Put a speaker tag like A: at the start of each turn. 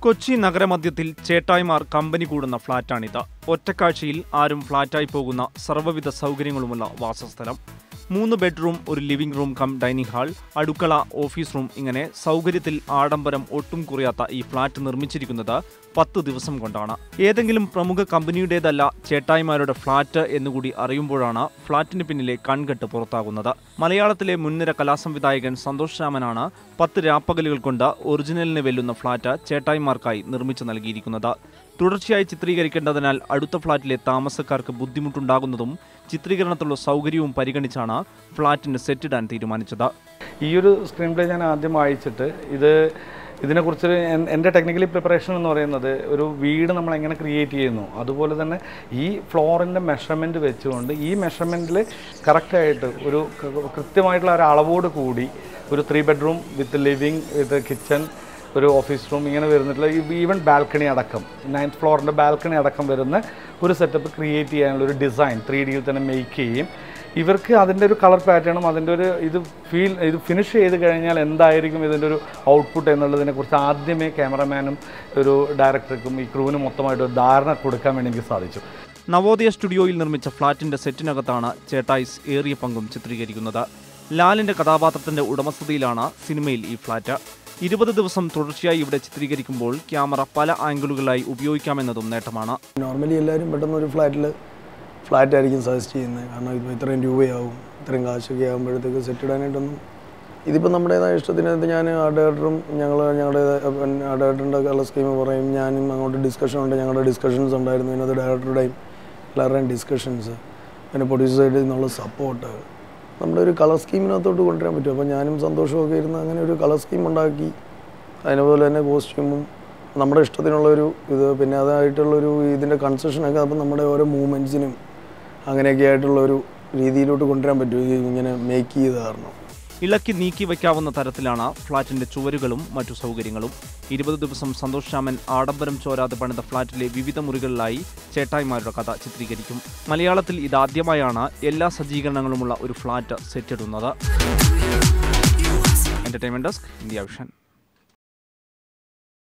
A: Kochi നഗരമധ്യത്തിൽ ചേട്ടായിമാർ company കൂടുന്ന ഫ്ളാറ്റാണിത് ഒറ്റക്കാഴ്ചയിൽ ആരും ഫ്ളാറ്റായി പോകുന്ന സർവ്വവിധ സൗകര്യങ്ങളുമുള്ള വാസസ്ഥലം മൂന്ന് ബെഡ്റൂം ഒരു living room cum dining hall അടുക്കള ഓഫീസ് റൂം ഇങ്ങനെ സൗകര്യത്തിൽ ആഡംബരം ഒട്ടും കുറയാത്ത ഈ ഫ്ളാറ്റ് നിർമ്മിച്ചിരിക്കുന്നത് പത്ത് ദിവസം കൊണ്ടാണ് ഏതെങ്കിലും പ്രമുഖ കമ്പനിയുടേതല്ല ചേട്ടായിമാരുടെ ഫ്ളാറ്റ് എന്നുകൂടി അറിയുമ്പോഴാണ് ഫ്ളാറ്റിന് പിന്നിലെ കൺകെട്ട് പുറത്താകുന്നത് മലയാളത്തിലെ മുൻനിര കലാസംവിധായകൻ സന്തോഷ് രാമനാണ് പത്ത് രാപ്പകലുകൾ കൊണ്ട് ഒറിജിനലിന് വെല്ലുന്ന ഫ്ളാറ്റ് ചേട്ടായിമാർക്കായി നിർമ്മിച്ചു നൽകിയിരിക്കുന്നത് തുടർച്ചയായി ചിത്രീകരിക്കേണ്ടതിനാൽ അടുത്ത ഫ്ളാറ്റിലെ താമസക്കാർക്ക് ബുദ്ധിമുട്ടുണ്ടാകുന്നതും ചിത്രീകരണത്തിലുള്ള സൗകര്യവും പരിഗണിച്ചാണ് ഫ്ളാറ്റിന് സെറ്റിടാൻ തീരുമാനിച്ചത്
B: ഈ ഒരു സ്ക്രീൻ പ്ലേ ഞാൻ ആദ്യം വായിച്ചിട്ട് ഇത് ഇതിനെക്കുറിച്ച് എൻ- എൻ്റെ ടെക്നിക്കലി പ്രിപ്പറേഷൻ എന്ന് പറയുന്നത് ഒരു വീട് നമ്മൾ എങ്ങനെ ക്രിയേറ്റ് ചെയ്യുന്നു അതുപോലെ തന്നെ ഈ ഫ്ലോറിൻ്റെ മെഷർമെൻറ്റ് വെച്ചുകൊണ്ട് ഈ മെഷർമെൻറ്റിൽ കറക്റ്റായിട്ട് ഒരു ക- കൃത്യമായിട്ടുള്ള ഒരു അളവോട് കൂടി ഒരു three bedroom with living with kitchen ഒരു ഓഫീസ് റൂം ഇങ്ങനെ വരുന്നിട്ടുള്ള ഈവൻ ബാൽക്കണി അടക്കം നയൻത് ഫ്ലോറിൻ്റെ ബാൽക്കണി അടക്കം വരുന്ന ഒരു സെറ്റപ്പ് ക്രിയേറ്റ് ചെയ്യാനുള്ള ഒരു ഡിസൈൻ ത്രീ ഡിയിൽ തന്നെ മേക്ക് ചെയ്യും ഇവർക്ക് അതിൻ്റെ ഒരു കളർ പാറ്റേണും അതിൻ്റെ ഒരു ഇത് ഫീൽ ഇത് ഫിനിഷ് ചെയ്ത് കഴിഞ്ഞാൽ എന്തായിരിക്കും ഇതിൻ്റെ ഒരു ഔട്ട്പുട്ട് എന്നുള്ളതിനെക്കുറിച്ച് ആദ്യമേ ക്യാമറമാനും ഒരു ഡയറക്ടർക്കും ഈ ക്രൂവിനും മൊത്തമായിട്ട് ഒരു ധാരണ കൊടുക്കാൻ വേണ്ടി എനിക്ക് സാധിച്ചു
A: നവോദയ സ്റ്റുഡിയോയിൽ നിർമ്മിച്ച ഫ്ളാറ്റിന്റെ സെറ്റിനകത്താണ് ചേട്ടായിസ് ഏറിയ പങ്കും ചിത്രീകരിക്കുന്നത് ലാലിന്റെ കഥാപാത്രത്തിന്റെ ഉടമസ്ഥതയിലാണ് സിനിമയിൽ ഈ ഫ്ളാറ്റ് ഇരുപത് ദിവസം തുടർച്ചയായി ഇവിടെ ചിത്രീകരിക്കുമ്പോൾ ക്യാമറ പല ആംഗിളുകളായി ഉപയോഗിക്കാമെന്നതും നേട്ടമാണ്
C: നോർമലി എല്ലാവരും പെട്ടെന്ന് ഒരു ഫ്ലാറ്റിൽ ഫ്ലാറ്റ് ആയിരിക്കും സജസ്റ്റ് ചെയ്യുന്നത് കാരണം ഇപ്പോൾ ഇത്രയും രൂപയാവും ഇത്രയും കാശൊക്കെ ആകുമ്പോഴത്തേക്ക് സെറ്റ് ഇടാനായിട്ടൊന്നും ഇതിപ്പോൾ നമ്മുടേതായ ഇഷ്ടത്തിനകത്ത് ഞാൻ ആ ഡയറക്ടറും ഞങ്ങൾ ഞങ്ങളുടെ ആ ഡയറക്ടറിൻ്റെ കളർ സ്കീം പറയും ഞാനും അങ്ങോട്ട് ഡിസ്കഷൻ ഉണ്ട് ഞങ്ങളുടെ ഡിസ്കഷൻസ് ഉണ്ടായിരുന്നു ഇതിനകത്ത് ഡയറക്ടറുടെയും എല്ലാവരുടെയും ഡിസ്കഷൻസ് പിന്നെ പ്രൊഡ്യൂസർ സൈഡിൽ നിന്നുള്ള സപ്പോർട്ട് നമ്മുടെ ഒരു കളർ സ്കീമിനകത്തോട്ട് കൊണ്ടുവരാൻ പറ്റും അപ്പോൾ ഞാനും സന്തോഷമൊക്കെ ഇരുന്ന് അങ്ങനെ ഒരു കളർ സ്കീം ഉണ്ടാക്കി അതിനുപോലെ തന്നെ കോസ്റ്റ്യൂമും നമ്മുടെ ഇഷ്ടത്തിനുള്ളൊരു ഇത് പിന്നെ അതായിട്ടുള്ളൊരു ഇതിൻ്റെ കൺസെഷനൊക്കെ അപ്പം നമ്മുടെ ഓരോ മൂവ്മെൻറ്റ്സിനും അങ്ങനെയൊക്കെ ആയിട്ടുള്ളൊരു രീതിയിലോട്ട് കൊണ്ടുവരാൻ പറ്റും ഈ ഇങ്ങനെ മേക്ക് ചെയ്ത് കാരണം
A: ഇളക്കി നീക്കി വയ്ക്കാവുന്ന തരത്തിലാണ് ഫ്ളാറ്റിന്റെ ചുവരുകളും മറ്റു സൗകര്യങ്ങളും ഇരുപത് ദിവസം സന്തോഷ് ശ്യാമൻ ആഡംബരം ചോരാതെ പണിത ഫ്ളാറ്റിലെ വിവിധ മുറികളിലായി ചേട്ടായിമാരുടെ കഥ ചിത്രീകരിക്കും മലയാളത്തിൽ ഇതാദ്യമായാണ് എല്ലാ സജ്ജീകരണങ്ങളുമുള്ള ഒരു ഫ്ളാറ്റ് സെറ്റിടുന്നത് എന്റർടൈൻമെന്റ് ഡെസ്ക് ഇന്ത്യ വിഷൻ